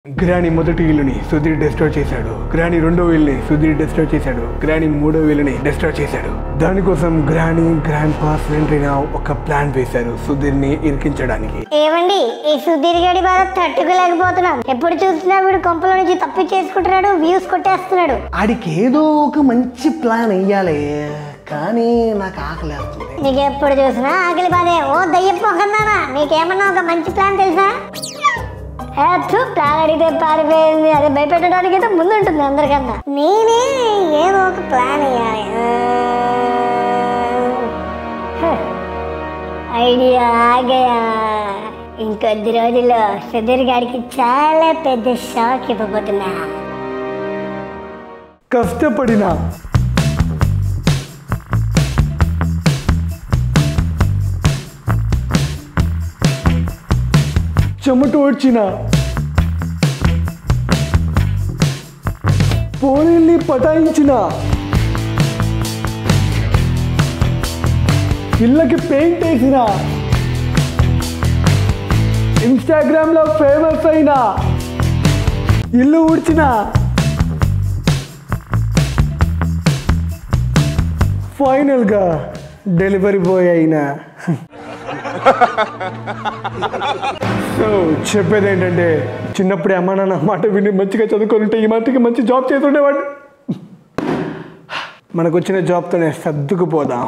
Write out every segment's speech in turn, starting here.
గ్రాని మొదటి ఇల్లుని సుధీర్ డిస్ట్రాయ్ చేశాడు గ్రాని రెండో ఇల్లుని సుధీర్ డిస్ట్రాయ్ చేశాడు గ్రాని మూడో ఇల్లుని డిస్ట్రాయ్ చేశాడు దానికోసం గ్రాని గ్రాండ్ పాస్ వెంట్రినా ఒక ప్లాన్ వేశారు సుధీర్ ని ఇరికించడానికి ఏమండి ఈ సుధీర్ గడి బాధ తట్టుకోలేకపోతున్నాం ఎప్పుడు చూసినా వీడు కొంపలో నుంచి తప్పి చేసుకుంటున్నాడు వ్యూస్ కొట్టేస్తున్నాడు ఆడికి ఏదో ఒక మంచి ప్లాన్ వెయ్యాలి కానీ నాకు ఆకలేస్తుంది నీకు ఎప్పుడు చూసినా ఆకలి బాధే ఓ దయ్యపోకన్నానా నీకేమన్నా ఒక మంచి ప్లాన్ తెలుసా ఏ, థు, ప్లాన్ అడిగితే పారిపోయింది అది భయపెట్టడానికి అయితే ముందు ఉంటుంది అందరికన్నా నేనే ఏదో ఒక ప్లాన్ వేయాలి హ, ఐడియా ఆగయా ఇంకొద్ది రోజుల్లో సుధీర్ గారికి చాలా పెద్ద షాక్ ఇవ్వబోతున్నా కష్టపడిన చెమట వచ్చిన పోలీల్ని పటాయించిన ఇళ్ళకి పెయింట్ వేసిన ఇన్స్టాగ్రామ్లో ఫేమస్ అయినా ఇల్లు ఊడ్చిన ఫైనల్గా డెలివరీ బాయ్ అయినా సో చెప్పేది ఏంటంటే చిన్నప్పుడే అమ్మ నాన్న మాట విని మంచిగా చదువుకొని ఉంటే ఈ మాటకి మంచి జాబ్ చేస్తుండేవాడు మనకు వచ్చిన జాబ్తోనే సర్దుకుపోదాం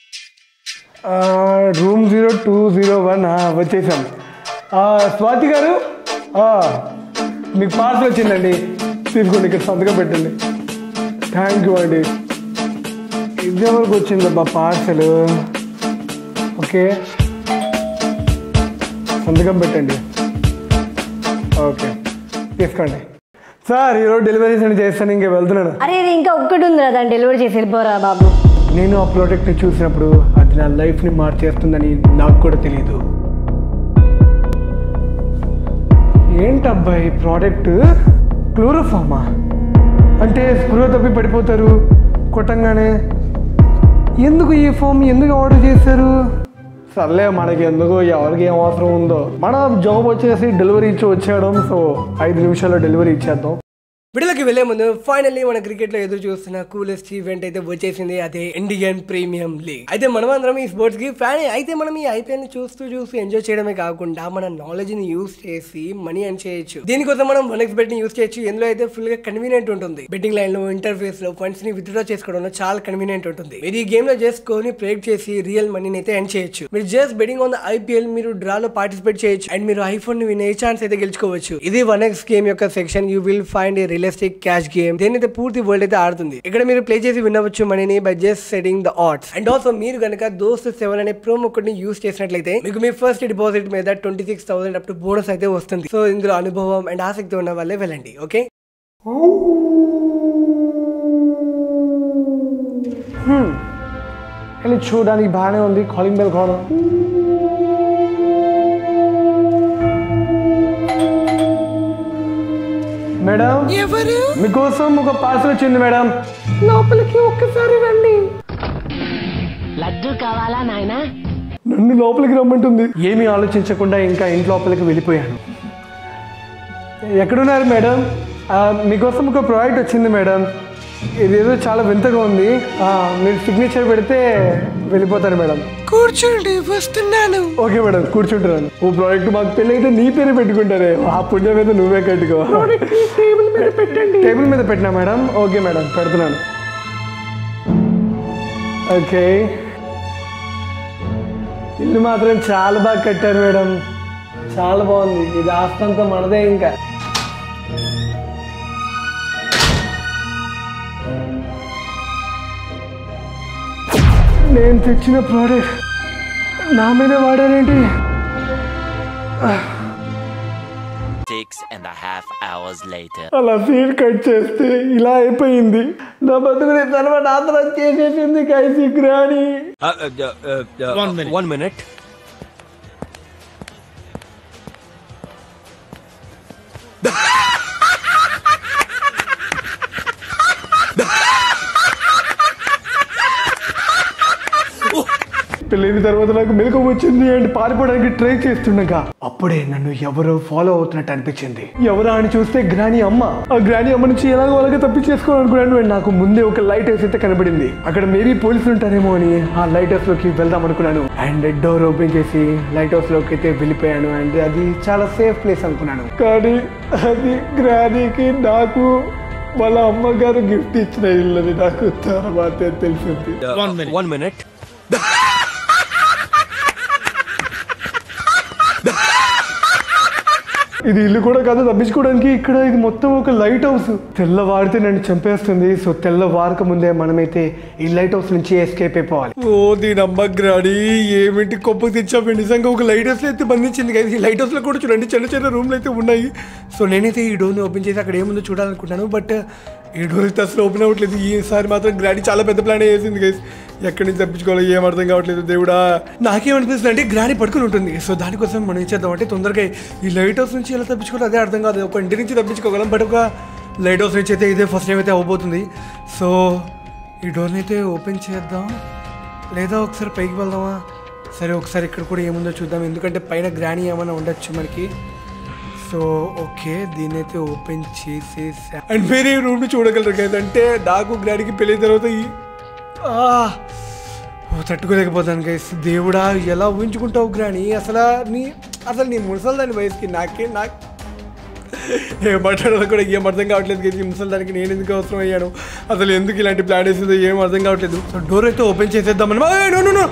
room zero two zero one వచ్చేసాం ఆ, స్వాతి గారు ఆ, మీకు పార్సల్ వచ్చిందండి తీసుకోండి ఇక్కడ సంతకం పెట్టండి థ్యాంక్ యూ అండి ఇది ఎవరికి వచ్చిందబ్బా పార్సల్ ఓకే సంతకం పెట్టండి ఓకే తీసుకోండి సార్ ఈరోజు డెలివరీస్ అని చేస్తాను ఇంకా వెళ్తున్నాను అరే ఇది ఇంకా ఒక్కటి ఉంది దాన్ని డెలివరీ చేసి వెళ్ళిపోరా బాబు నేను ఆ ప్రోడక్ట్ని చూసినప్పుడు అది నా లైఫ్ని మార్చేస్తుందని నాకు కూడా తెలియదు ఏంటబ్బా ఈ ప్రోడక్ట్ క్లోరోఫామా అంటే స్పృహ తప్పి పడిపోతారు కొట్టంగానే ఎందుకు ఈ ఫామ్ ఎందుకు ఆర్డర్ చేశారు సర్లే మనకి ఎందుకు ఎవరికి ఏం అవసరం ఉందో మన జాబ్ వచ్చేసి డెలివరీ ఇచ్చి వచ్చేయడం సో ఐదు నిమిషాల్లో డెలివరీ ఇచ్చేద్దాం విడుదలకి వెళ్లే ముందు ఫైనల్లీ మన క్రికెట్ లో ఎదురు చూస్తున్న కూలెస్ట్ ఈవెంట్ అయితే వచ్చేసింది అదే ఇండియన్ ప్రీమియం లీగ్ అయితే మనం అందరం ఈ స్పోర్ట్స్ కి ఫ్యాన్ అయితే మనం ఈ ఐపీఎల్ ని చూస్తూ చూస్తూ ఎంజాయ్ చేయడమే కాకుండా మన నాలెడ్జ్ ని యూస్ చేసి మనీ అని చేయొచ్చు దీనికోసం మనం వన్ ఎక్స్ బెట్ ని యూస్ చేయొచ్చు ఎందులో అయితే ఫుల్ గా కన్వీనియంట్ ఉంటుంది బెట్టింగ్ లైన్ లో ఇంటర్ఫేస్ లో ఫండ్స్ ని విత్డ్రా చేసుకోవడంలో చాలా కన్వీనియంట్ ఉంటుంది మీరు ఈ గేమ్ లో జస్ట్ కోని ప్రేక్ చేసి రియల్ మనీని అయితే ఎన్ చేయొచ్చు మీరు just betting on the IPL మీరు డ్రా లో పార్టిసిపేట్ చేయొచ్చు అండ్ మీరు ఐఫోన్ ని వినే ఛాన్స్ అయితే గెలుచుకోవచ్చు ఇది వన్ ఎక్స్ గేమ్ యొక్క section you will find a realistic cash game దేనైతే పూర్తి వరల్డ్ అయితే ఆడుతుంది ఇక్కడ మీరు ప్లే చేసి వినవచ్చు మనీని by just setting the odds and also మీరు కనుక దోస్త్ సెవెన్ అనే ప్రోమో కోడ్ ని యూస్ చేసినట్లయితే మీకు మీ ఫస్ట్ డిపాజిట్ మీద twenty six thousand up to bonus అయితే వస్తుంది సో ఇందులో అనుభవం అండ్ ఆసక్తి ఉన్న వాళ్ళే వెళ్ళండి ఓకే వెళ్ళి చూడడానికి బాగానే ఉంది కాలింగ్ బెల్ కావడం మేడం ఎవరు మీకోసం ఒక పార్సల్ వచ్చింది మేడం లోపలికి ఒక్కసారి రండి లడ్డు కావాలా నాయనా నన్ను లోపలికి రమ్మంటుంది ఏమీ ఆలోచించకుండా ఇంకా ఇంటి లోపలికి వెళ్ళిపోయాను ఎక్కడున్నారు మేడం ఆ, మీకోసం ఒక ప్రాడక్ట్ వచ్చింది మేడం ఇదేదో చాలా వింతగా ఉంది ఆ, మీరు సిగ్నేచర్ పెడితే వెళ్ళిపోతాను మేడం కూర్చోండి వస్తున్నాను ఓకే మేడం కూర్చుంటున్నాను ఓ ప్రాడక్ట్ మాకు పెళ్ళి అయితే నీ పేరు పెట్టుకుంటారే ఆ పుణ్యం మీద నువ్వే కట్టుకో టేబుల్ మీద పెట్టండి టేబుల్ మీద పెట్టినా మేడం ఓకే మేడం పెడుతున్నాను ఓకే ఇల్లు మాత్రం చాలా బాగా కట్టారు మేడం చాలా బాగుంది ఇది ఆస్తంతా మనదే ఇంకా నేను తెచ్చిన ప్రోడక్ట్ నా మీద వాడారేంటి Six and a half hours later. అలా సీడ్ కట్ చేస్తే ఇలా అయిపోయింది నా బతుకుని సర్వనాశనం చేసేసింది కైసి గ్రాని One minute. పెళ్ళైన తర్వాత నాకు మెలకు వచ్చింది అండ్ పారిపోవడానికి ట్రై చేస్తుండగా అప్పుడే నన్ను ఎవరో ఫాలో అవుతున్నట్టు అనిపించింది ఎవరా అని చూస్తే గ్రాని అమ్మ ఆ గ్రాని అమ్మ నుంచి ఎలాగో అలాగే తప్పించేసుకోవాలనుకున్నాను అండ్ నాకు ముందే ఒక లైట్ హౌస్ అయితే కనబడింది అక్కడ మేబీ పోలీసులు ఉంటారేమో అని ఆ లైట్ హౌస్ లోకి వెళ్దాం అనుకున్నాను అండ్ డోర్ ఓపెన్ చేసి లైట్ హౌస్ లోకి అయితే వెళ్ళిపోయాను అండ్ అది చాలా సేఫ్ ప్లేస్ అనుకున్నాను కానీ అది గ్రానీకి నాకు వాళ్ళ అమ్మగారు గిఫ్ట్ ఇచ్చిన ఇల్లు అని నాకు తర్వాత తెలిసింది వన్ మినిట్ ఇది ఇల్లు కూడా కాదు తప్పించుకోవడానికి ఇక్కడ ఇది మొత్తం ఒక లైట్ హౌస్ తెల్లవారితే నన్ను చంపేస్తుంది సో తెల్లవారక ముందే మనమైతే ఈ లైట్ హౌస్ నుంచి ఎస్కేప్ అయిపోవాలి ఓ దీని అమ్మ గ్రాడి ఏమిటి కొప్ప తెచ్చావు నిజంగా ఒక లైట్ హౌస్ అయితే బంధించింది కదా ఈ లైట్ హౌస్ లో కూడా చూడండి చిన్న చిన్న రూమ్లు అయితే ఉన్నాయి సో నేనైతే ఈ డోర్ని ఓపెన్ చేసి అక్కడ ఏముందో చూడాలనుకుంటాను బట్ ఈ డోర్ అయితే అసలు ఓపెన్ అవ్వట్లేదు ఈసారి మాత్రం గ్రాడి చాలా పెద్ద ప్లాన్ వేసింది గైస్ ఎక్కడి నుంచి తప్పించుకోవాలో ఏం అర్థం కావట్లేదు దేవుడా నాకేమనిపిస్తుంది అంటే గ్రాని పడుకుని ఉంటుంది సో దానికోసం మనం ఏం చేద్దాం అంటే తొందరగా ఈ లైట్ హౌస్ నుంచి ఎలా తప్పించుకోవాలో అదే అర్థం కాదు ఒక ఇంటి నుంచి తప్పించుకోగలం బట్ ఒక లైట్ హౌస్ నుంచి అయితే ఇదే ఫస్ట్ టైం అయితే అవ్వబోతుంది సో ఈ డోర్ని అయితే ఓపెన్ చేద్దాం లేదా ఒకసారి పైకి వెళ్దామా సరే ఒకసారి ఇక్కడ కూడా ఏముందో చూద్దాం ఎందుకంటే పైన గ్రాని ఏమైనా ఉండొచ్చు మనకి సో ఓకే దీన్ని అయితే ఓపెన్ చేసేసా అండ్ వేరే రూమ్ చూడగలరు కదా అంటే నాకు గ్రాడికి పెళ్ళిన తర్వాత ఈ ఆ, ఓ, తట్టుకోలేకపోతాను గైస్ దేవుడా ఎలా ఊహించుకుంటావు గ్రాని అసలు నీ అసలు నీ ముసల్దాని వయసుకి నాకే నాకు ఏం మాట్లాడాలో కూడా ఏం అర్థం కావట్లేదు గైస్ ఈ ముసల్దానికి నేను ఎందుకు అవసరం అయ్యాను అసలు ఎందుకు ఇలాంటి ప్లాన్ వేసిందో ఏం అర్థం కావట్లేదు సో డోర్ అయితే ఓపెన్ చేసేద్దామని ఏయ్, no, no, no.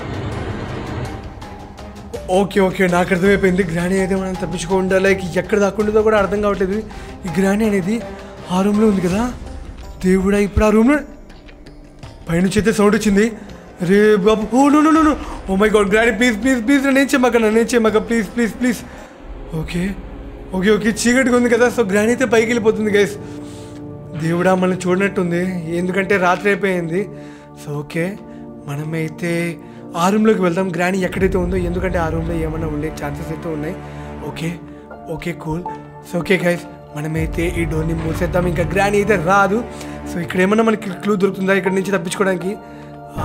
Okay okay నాకు అర్థమైపోయింది గ్రాని అయితే మనం తప్పించుకోకుండా లైక్ ఎక్కడ దాక్కుంటుందో కూడా అర్థం కావట్లేదు ఈ గ్రాని అనేది ఆ రూమ్లో ఉంది కదా దేవుడా ఇప్పుడు ఆ రూమ్లో పైనుంచి అయితే సౌండ్ వచ్చింది రే బాబు oh no no no oh my God granny please please please నేను చేయమాక నేను చేయమాక please please please okay okay okay చీకటిగా ఉంది కదా సో గ్రాని అయితే పైకి వెళ్ళిపోతుంది గైస్ దేవుడా మనం చూడనట్టుంది ఎందుకంటే రాత్రి అయిపోయింది సో ఓకే మనమైతే ఆ రూమ్లోకి వెళ్దాం గ్రాని ఎక్కడైతే ఉందో ఎందుకంటే ఆ రూమ్లో ఏమైనా ఉండే ఛాన్సెస్ అయితే ఉన్నాయి okay okay cool so okay guys మనమైతే ఈ డోర్ని మూసేద్దాం ఇంకా గ్రాని అయితే రాదు సో ఇక్కడ ఏమన్నా మనకి క్లూ దొరుకుతుందా ఇక్కడ నుంచి తప్పించుకోవడానికి ఆ,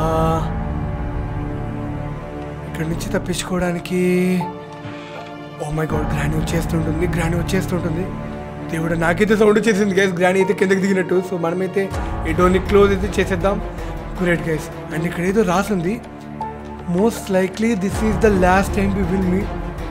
ఇక్కడ నుంచి తప్పించుకోవడానికి ఓ మై గాడ్ గ్రాని వచ్చేస్తుంటుంది గ్రాని వచ్చేస్తుంటుంది దేవుడు నాకైతే సౌండ్ వచ్చేసింది గైస్ గ్రాని అయితే కిందకి దిగినట్టు సో మనమైతే ఈ డోర్ని క్లోజ్ అయితే చేసేద్దాం గ్రేట్ గైస్ అండ్ ఇక్కడ ఏదో రాసింది most likely this is the last time we will meet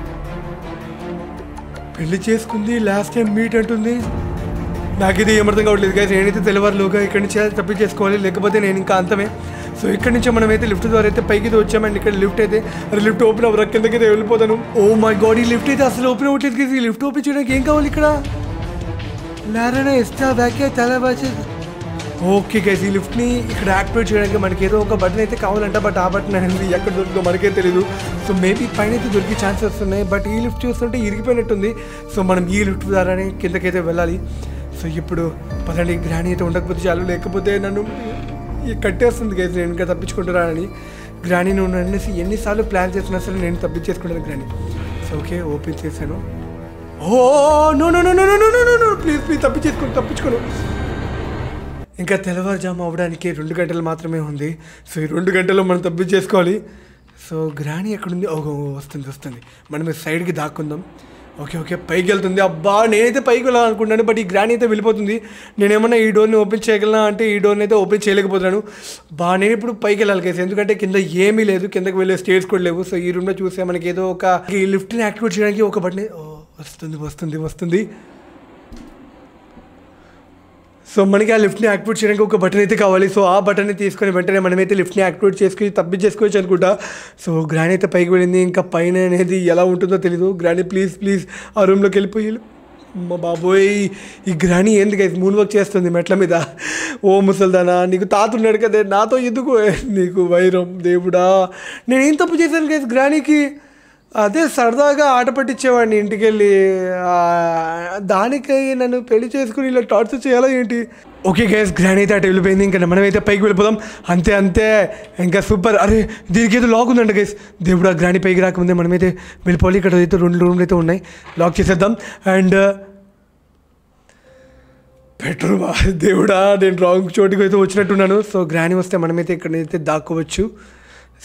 పెళ్లి చేసుకుంది లాస్ట్ టైం మీట్ అంటుంది నాకైతే ఏమర్థం కావట్లేదు గైస్ నేనైతే తెల్లవారులోగా ఇక్కడి నుంచి తప్పి చేసుకోవాలి లేకపోతే నేను ఇంకా అంతమే సో ఇక్కడి నుంచి మనం అయితే లిఫ్ట్ ద్వారా అయితే పైకి అయితే వచ్చామండి ఇక్కడ లిఫ్ట్ అయితే అరే లిఫ్ట్ ఓపెన్ అవ్వరా కిందకి అయితే వెళ్ళిపోతాను ఓ మై గాడ్ ఈ లిఫ్ట్ అయితే అసలు ఓపెన్ అవ్వట్లేదు guys. ఈ లిఫ్ట్ ఓపెన్ చేయడానికి ఏం కావాలి ఇక్కడ లారనా ఇస్తా బ్యాకే తల బాచే ఓకే గైస్ ఈ లిఫ్ట్ని ఇక్కడ యాక్టివేట్ చేయడానికి మనకి ఏదో ఒక బటన్ అయితే కావాలంట బట్ ఆ బటన్ అనేది ఎక్కడ దొరుకుతుందో మనకే తెలియదు సో మేబీ పైన అయితే దొరికే ఛాన్సెస్ ఉన్నాయి బట్ ఈ లిఫ్ట్ చూస్తుంటే ఇరిగిపోయినట్టుంది సో మనం ఈ లిఫ్ట్ ద్వారానే కిందకైతే వెళ్ళాలి సో ఇప్పుడు పదండి గ్రాని అయితే ఉండకపోతే చాలు లేకపోతే నన్ను ఈ కట్టేస్తుంది గైస్ నేను ఇంకా తప్పించుకుంటున్నానని గ్రాని నువ్వు అనేసి ఎన్నిసార్లు ప్లాన్ చేసినా సరే నేను తప్పించేసుకుంటాను గ్రాని సో ఓకే ఓపెన్ చేశాను oh no no no no no no no no please please తప్పించేసుకోను తప్పించుకోను ఇంకా తెల్లవారుజాము అవ్వడానికి రెండు గంటలు మాత్రమే ఉంది సో ఈ రెండు గంటల్లో మనం తప్పి చేసుకోవాలి సో గ్రాని ఎక్కడుంది ఓ ఓ, వస్తుంది వస్తుంది మనం ఈ సైడ్కి దాక్కుందాం ఓకే ఓకే పైకి వెళ్తుంది అబ్బా నేనైతే పైకి వెళ్ళాలనుకుంటాను బట్ ఈ గ్రాని అయితే వెళ్ళిపోతుంది నేనేమన్నా ఈ డోర్ని ఓపెన్ చేయగలనా అంటే ఈ డోర్ని అయితే ఓపెన్ చేయలేకపోతున్నాను బా నేను ఇప్పుడు పైకి వెళ్ళాలి కేసు ఎందుకంటే కింద ఏమీ లేదు కిందకి వెళ్ళే స్టేర్స్ కూడా లేవు సో ఈ రూమ్లో చూస్తే మనకి ఏదో ఒక ఈ లిఫ్ట్ని యాక్టివేట్ చేయడానికి ఒక బటన్ ఓ వస్తుంది వస్తుంది వస్తుంది సో మనకి ఆ లిఫ్ట్ని యాక్టివేట్ చేయడానికి ఒక బటన్ అయితే కావాలి సో ఆ బటన్ని తీసుకొని వెంటనే మనమైతే లిఫ్ట్ని యాక్టివేట్ చేసుకుని తప్పించేసుకోవచ్చు అనుకుంటా సో గ్రాని అయితే పైకి వెళ్ళింది ఇంకా పైన అనేది ఎలా ఉంటుందో తెలీదు గ్రాని ప్లీజ్ ప్లీజ్ ఆ రూమ్లోకి వెళ్ళిపోయి మా బాబోయ్ ఈ గ్రాని ఏంది గైస్ మూన్ వర్క్ చేస్తుంది మెట్ల మీద ఓ ముసల్దానా నీకు తాత ఉన్నాడు కదే నాతో ఎందుకు నీకు వైరం దేవుడా నేను ఏం తప్పు చేశాను గైస్ గ్రానీకి అదే సరదాగా ఆట పట్టించేవాడిని ఇంటికి వెళ్ళి ఆ, దానికై నన్ను పెళ్లి చేసుకుని ఇలా టార్చర్ చేయాలా ఏంటి ఓకే గైస్ గ్రాండ్ అయితే అటు వెళ్ళిపోయింది ఇంకా మనమైతే పైకి వెళ్ళిపోదాం అంతే అంతే ఇంకా సూపర్ అరే దీనికి ఏదో లాక్ ఉందంట గైస్ దేవుడు ఆ గ్రాండ్ పైకి రాకముందే మనమైతే వెళ్ళిపోవాలి ఇక్కడ అయితే రెండు రూమ్లు అయితే ఉన్నాయి లాక్ చేసేద్దాం అండ్ బెటర్ బా దేవుడా నేను రాంగ్ చోటుకి అయితే వచ్చినట్టున్నాను సో గ్రాని వస్తే మనమైతే ఇక్కడ అయితే దాక్కోవచ్చు